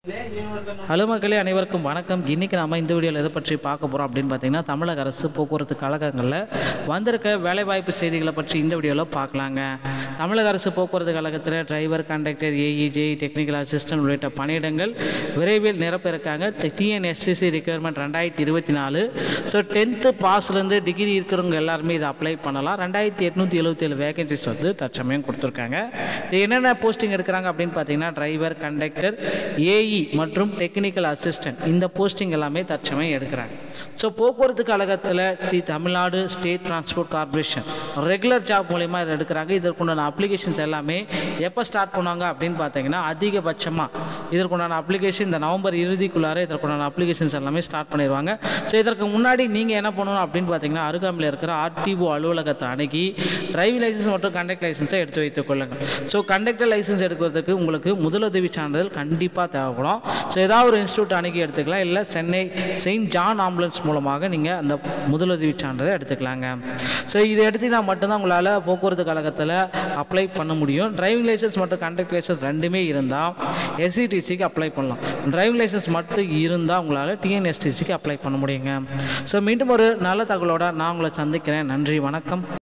hello மக்களே அனைவருக்கும் வணக்கம் இன்றைக்கி நாம இந்த வீடியோவில் எதை பற்றி பார்க்க போகிறோம் அப்படின்னு பார்த்தீங்கன்னா தமிழக அரசு போக்குவரத்து கழகங்களில் வந்திருக்க வேலைவாய்ப்பு செய்திகளை பற்றி இந்த வீடியோவில் பார்க்கலாங்க தமிழக அரசு போக்குவரத்து கழகத்தில் driver conductor AEJ technical assistant உள்ளிட்ட பணியிடங்கள் விரைவில் நிரப்ப இருக்காங்க டிஎன்எஸ்சிசி ரிக்யர்மெண்ட் ரெண்டாயிரத்தி இருபத்தி நாலு ஸோ டென்த்து பாஸ்லேருந்து டிகிரி இருக்கிறவங்க எல்லாருமே இதை அப்ளை பண்ணலாம் ரெண்டாயிரத்தி எட்நூற்றி எழுபத்தேழு வேகன்சிஸ் வந்து தற்சமயம் கொடுத்துருக்காங்க இது என்னென்ன போஸ்டிங் எடுக்கிறாங்க அப்படின்னு பார்த்தீங்கன்னா டிரைவர் கண்டக்டர் ஏஇ மற்றும் டெக்னிக்கல் அசிஸ்டன்ட் இந்த போஸ்டிங் எல்லாமே தற்சமயம் எடுக்கிறாங்க ஸோ போக்குவரத்து கழகத்தில் T Tamil Nadu state transport corporation regular job மூலயமா இதை எடுக்கிறாங்க இதற்குண்டான அப்ளிகேஷன்ஸ் எல்லாமே எப்போ ஸ்டார்ட் பண்ணுவாங்க அப்படின்னு பார்த்தீங்கன்னா அதிகபட்சமாக இதற்குண்டான அப்ளிகேஷன் இந்த நவம்பர் இறுதிக்குள்ளார இதற்குண்டான அப்ளிகேஷன்ஸ் எல்லாமே ஸ்டார்ட் பண்ணிடுவாங்க ஸோ இதற்கு முன்னாடி நீங்கள் என்ன பண்ணணும் அப்படின்னு பார்த்தீங்கன்னா அருகாமையில் இருக்கிற ஆர்டிஓ அலுவலகத்தை அணுகி டிரைவிங் லைசன்ஸ் மற்றும் கண்டக்ட் லைசன்ஸை எடுத்து வைத்துக் கொள்ளுங்கள் ஸோ கண்டக்டர் லைசன்ஸ் எடுக்கிறதுக்கு உங்களுக்கு முதலுதவி சான்றிதழ் கண்டிப்பாக தேவைப்படும் ஸோ ஏதாவது ஒரு இன்ஸ்டியூட் அணுகி எடுத்துக்கலாம் இல்லை சென்னை செயின்ட் ஜான் ஆம்புலன்ஸ் மூலமாக நீங்கள் அந்த முதலுதவி சான்றிதழை எடுத்துக்கலாங்க ஸோ இதை எடுத்தீங்கன்னா மட்டும்தான் உங்களால் போக்குவரத்து கழகத்தில் அப்ளை பண்ண முடியும் டிரைவிங் லைசன்ஸ் மற்றும் கண்டக்ட் லைசன்ஸ் ரெண்டுமே இருந்தால் எஸ்சிடிசிக்கு அப்ளை பண்ணலாம் டிரைவிங் லைசன்ஸ் மட்டும் இருந்தால் உங்களால் டிஎன்எஸ்டிசிக்கு அப்ளை பண்ண முடியுங்க ஸோ மீண்டும் ஒரு நல்ல தகவலோட நான் உங்களை சந்திக்கிறேன் நன்றி வணக்கம்